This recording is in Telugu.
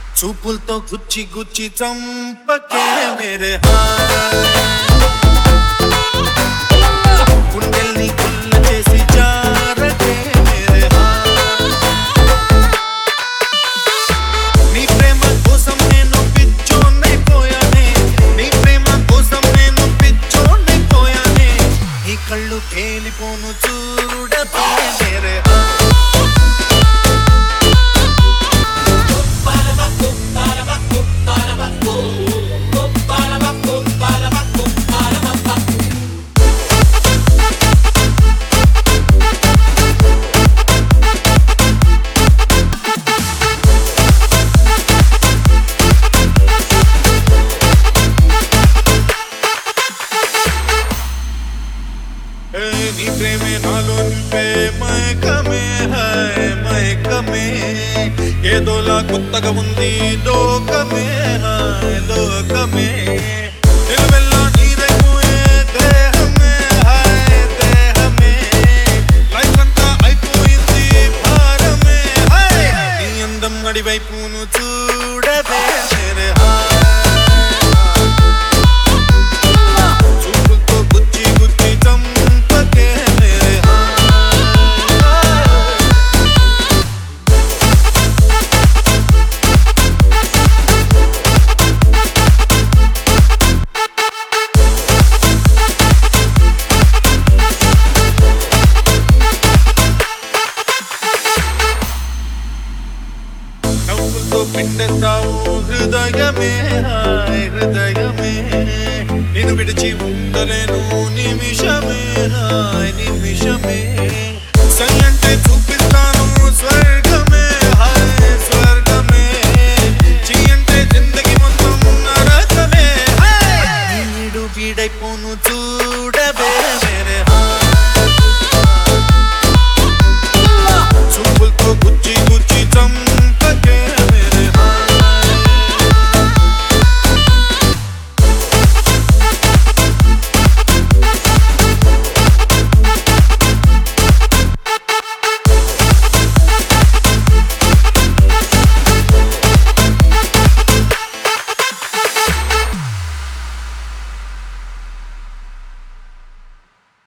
చూపులతో గుచ్చి గుచ్చి చంపకే మేరే హాయ్ గుండెల్ని గుల్ల చేసి జారకే మేరే హాయ్ నీ ప్రేమ కోసం నేను పిచ్చోన్నైపోయానే నీ ప్రేమ కోసం నేను పిచ్చోన్నైపోయానే నీ కళ్ళు తేలిపోను చూడకే మేరే హాయ్ ఏ నీ ప్రేమే నాలో నింపే మైకమే హాయ్ మైకమే ఏదోలా కొత్తగా ఉంది లోకమే హాయ్ లోకమే నిలువెల్లా నీదైపోయే దేహమే హాయ్ దేహమే లైఫ్ అంతా అయిపోయింది భారమే హాయ్ నీ అందం నడివైపును చూడవే మేరే హాయ్ చూపులతో గుచ్చి గుచ్చి చంపకే మేరే హాయ్ నవ్వులతో పిండెత్తావు హృదయమే హాయ్ హృదయమే నేను విడిచి ఉండలేను నిమిషమే హాయ్ నిమిషమే సై అంటే చూపిస్తాను స్వర్గ